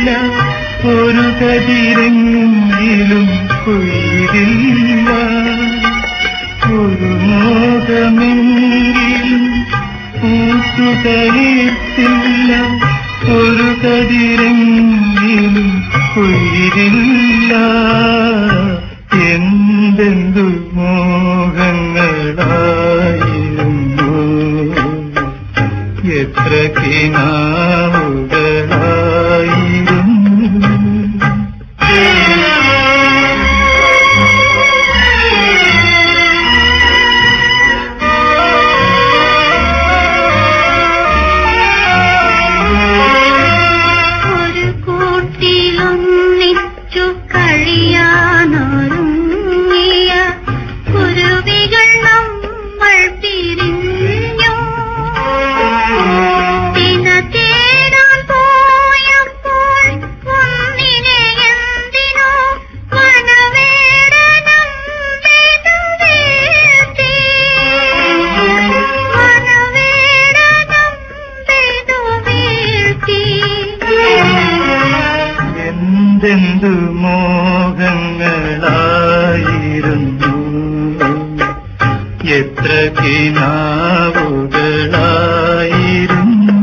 ഒരു കതിരെങ്കിലും കൊയ്തില്ല ഒരു മോഹമെങ്കിലും പൂത്തുതളിർത്തില്ല ഒരു കതിരെങ്കിലും കൊയ്തില്ല എന്തെന്തു മോഹങ്ങളായിരുന്നു എത്ര കിനാവുകളായിരുന്നു ഒരു കൂട്ടിലൊന്നിച്ചു കഴിയാനൊരുങ്ങിയ കുരുവികൾ നമ്മൾ പിരിഞ്ഞു ദിന തേടാൻ പോയപ്പോൾ ഒന്നിനെ എന്തിനോ വനവേടനം പെതു വീഴ്ത്തി വനവേടനം പെതു വീഴ്ത്തി എന്തെന്തു മോഹങ്ങളായിരുന്നു എത്ര കിനാവുകളായിരുന്നു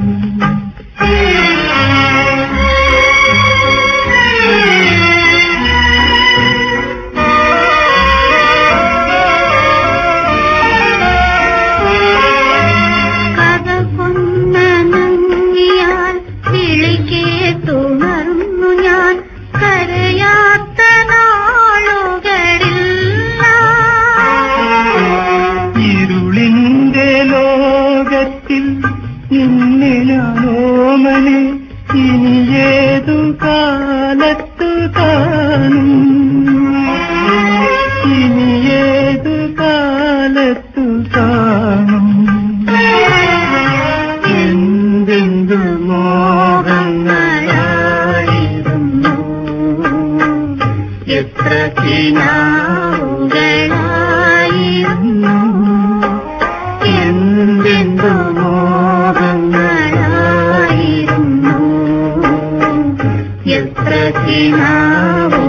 കഥ കൊന്നനങ്ങിയാൽ വിളിക്കേത്തുണർന്നു ഞാൻ കരയാത്ത നാളുകളില്ല ഇരുളിന്റെ ലോകത്തിൽ ഇന്നിലാമനെ ഇനി ഏതു കാലത്തു കാണും ഇനി ഏതു കാലത്തു കാണും എന്തെന്തു മോഹങ്ങളായിരുന്നു എത്ര കിനാവുകളായിരുന്നു എന്തെന്തു മോഹങ്ങളായിരുന്നു എത്ര കിനാവുകളായിരുന്നു